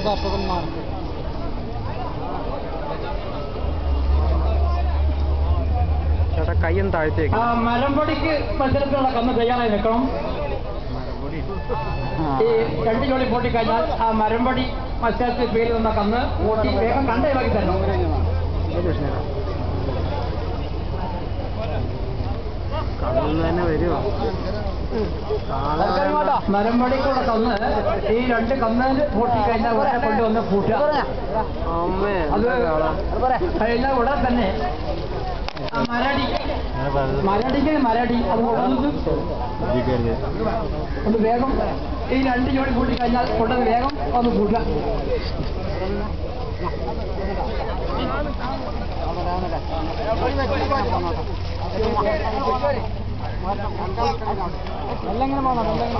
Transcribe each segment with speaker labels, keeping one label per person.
Speaker 1: കർഷകന്മാർക്ക്
Speaker 2: ചേട്ടാ കയ്യും താഴ്ത്തേക്ക്
Speaker 1: ആ മരംപൊടിക്ക് മത്സരത്തിനുള്ള കന്ന് തയ്യാറായി നിൽക്കണം ഈ രണ്ട് ജോലി പൊട്ടിക്കഴിഞ്ഞാൽ ആ മരംപടി മത്സരത്തിൽ പേര് നിന്ന കന്ന് ഓട്ടി വേഗം കണ്ടയിലാക്കി തരണം
Speaker 2: കണ്ണിൽ തന്നെ വരുമോ
Speaker 1: മരംപടിക്കുള്ള കന്ന് ഈ രണ്ട് കന്ന് പൊട്ടിക്കഴിഞ്ഞാൽ ഉടനെ കൊണ്ടുവന്ന് പൂട്ടുക
Speaker 2: അമ്മേ
Speaker 1: അത്
Speaker 2: എന്താ കാണാ?
Speaker 1: കഴിഞ്ഞാൽ ഉടനെ തന്നെ ആ മരടി മരടിക്ക് മരടി അത് കൊണ്ടുവന്ന് ഒന്ന് വേഗം ഈ രണ്ട് ജോഡി കൂട്ടി കഴിഞ്ഞാൽ കൊണ്ടുവന്ന് വേഗം ഒന്ന് കൂട്ടുക വെള്ളങ്ങനെ പോകണം വെള്ളങ്ങനെ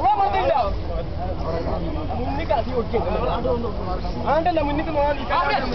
Speaker 1: പോകണം